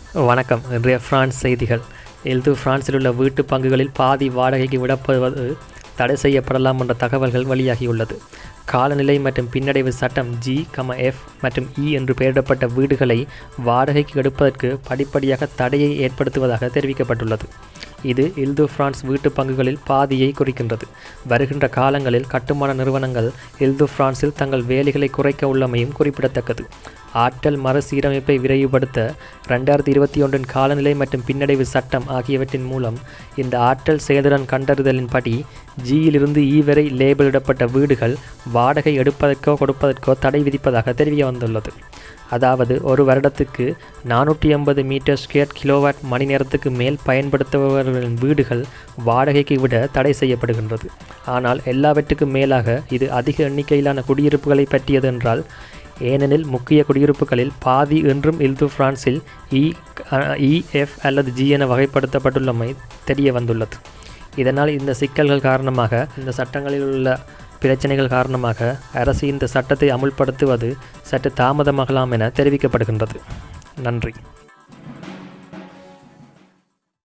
வணக்கம் இன்றைய பிரான்ஸ் செய்திகள் எல்து பிரான்சில் உள்ள வீட்டு பங்குகளில் பாதி வாடகைக்கு விடப்படுவது தடை செய்யப்படலாம் என்ற தகவல்கள் வெளியாகியுள்ளது காலநிலை மற்றும் பின்னடைவு சட்டம் ஜி கம எஃப் மற்றும் இ என்று பெயரிடப்பட்ட வீடுகளை வாடகைக்கு எடுப்பதற்கு படிப்படியாக தடையை ஏற்படுத்துவதாக தெரிவிக்கப்பட்டுள்ளது இது இல்து பிரான்ஸ் வீட்டு பங்குகளில் பாதியை குறிக்கின்றது வருகின்ற காலங்களில் கட்டுமான நிறுவனங்கள் இல்து பிரான்சில் தங்கள் வேலைகளை குறைக்க உள்ளமையும் குறிப்பிடத்தக்கது ஆற்றல் மறுசீரமைப்பை விரைவுபடுத்த ரெண்டாயிரத்தி இருபத்தி ஒன்றின் காலநிலை மற்றும் பின்னடைவு சட்டம் ஆகியவற்றின் மூலம் இந்த ஆற்றல் செயல்திறன் கண்டறிதலின்படி ஜியிலிருந்து இ வரை லேபிளிடப்பட்ட வீடுகள் வாடகை எடுப்பதற்கோ கொடுப்பதற்கோ தடை விதிப்பதாக தெரிய வந்துள்ளது அதாவது ஒரு வருடத்துக்கு நானூற்றி ஐம்பது மீட்டர் ஸ்கொயர் கிலோவாட் மணி நேரத்துக்கு மேல் பயன்படுத்துபவர்களின் வீடுகள் வாடகைக்கு விட தடை செய்யப்படுகின்றது ஆனால் எல்லாவற்றுக்கும் மேலாக இது அதிக எண்ணிக்கையிலான குடியிருப்புகளை பற்றியது என்றால் ஏனெனில் முக்கிய குடியிருப்புகளில் பாதி என்றும் இல்து பிரான்சில் இ இஎஃப் அல்லது ஜி என வகைப்படுத்தப்பட்டுள்ளமை தெரிய வந்துள்ளது இதனால் இந்த சிக்கல்கள் காரணமாக இந்த சட்டங்களில் உள்ள பிரச்சனைகள் காரணமாக அரசு இந்த சட்டத்தை அமுல்படுத்துவது சற்று தாமதமாகலாம் என தெரிவிக்கப்படுகின்றது நன்றி